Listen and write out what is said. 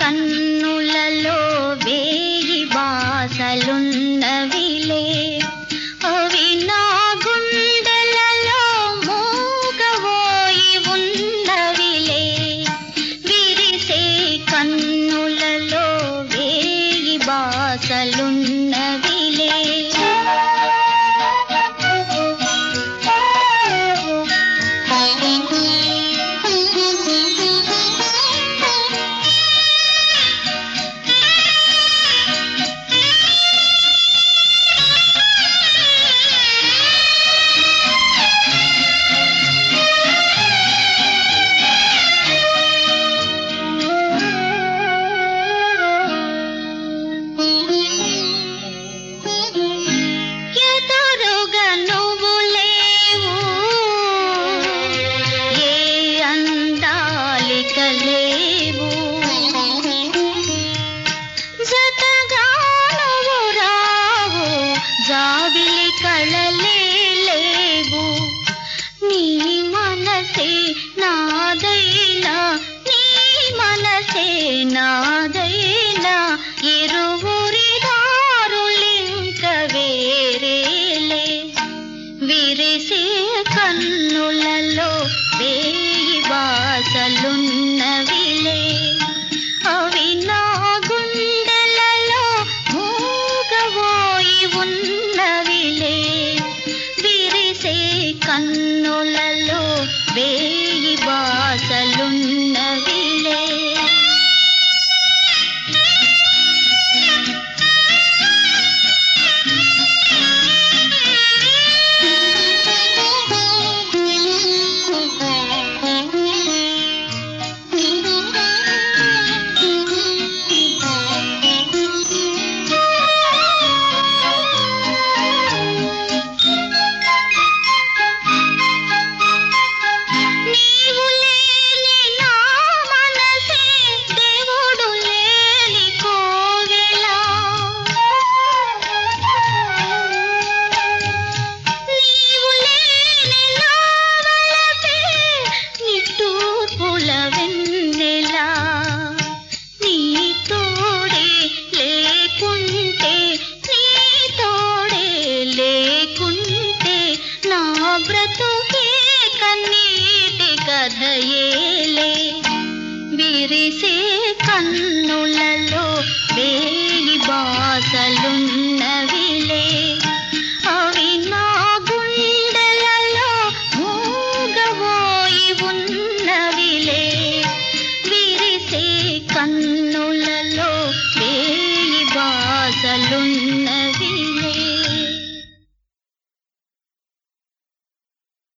కన్నులలో వేయి బాసలున్నవిలే అవి నా గుండెలలో మూగబోయి ఉన్నవిలే విరిసే కన్నులలో వేయి బాసలున్నవిలే ఎదురుగా నువ్వు లేవు ఏ అందాలిక లేవు జతగా నువ్వు రావు జాబిలి కళలే లేవు నీ మనసే నాదైనా నీ మనసే నాదైనా ఇరువురి దారులింక వేరేలే విరిసే కన్నులలో వేయి బాసలున్నవిలే అవి నా గుండెలలో మూగబోయి ఉన్నవిలే విరిసే కన్నులలో వేయి బాసలున్నవిలే నీవు లేని నా మనసే దేవుడు లేని కోవెలా నీవు లేని నా వలపే నిట్టూర్పుల వెన్నెలా నీ తోడే లేకుంటే నీ తోడే లేకుంటే నా బ్రతుకే కన్నీటి కథయేలే విరిసే కన్నులలో వేయి బాసలున్నవిలే అవి నా గుండెలలో మూగబోయి ఉన్నవిలే విరిసే కన్నులలో వేయి బాసలున్న